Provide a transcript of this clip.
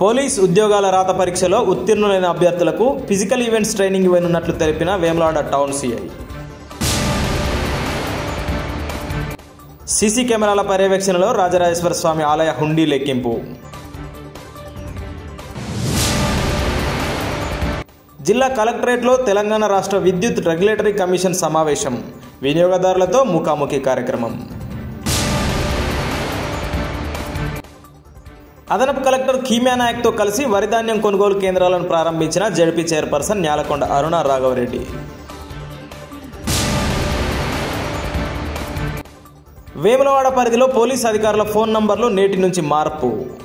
police ఉద్యోగాల రాత పరీక్షలో ఉత్తీర్ణులైన అభ్యర్థులకు ఫిజికల్ ఈవెంట్స్ ట్రైనింగ్ ఇవ్వనున్నట్లు తెలిపిన వేములవాడ టౌన్ సిఐ సీసీ కెమెరాల పర్యవేక్షణలో రాజరాజేశ్వర స్వామి ఆలయ హుండీ లెక్కింపు జిల్లా కలెక్టరేట్లో తెలంగాణ రాష్ట్ర విద్యుత్ రెగ్యులేటరీ కమిషన్ సమావేశం వినియోగదారులతో ముఖాముఖి కార్యక్రమం అదనపు కలెక్టర్ కీమ్యా నాయక్తో కలిసి వరిధాన్యం కొనుగోలు కేంద్రాలను ప్రారంభించిన జడ్పీ చైర్పర్సన్ న్యాలకొండ అరుణ రాఘవరెడ్డి వేములవాడ పరిధిలో పోలీస్ అధికారుల ఫోన్ నంబర్లు నేటి నుంచి మార్పు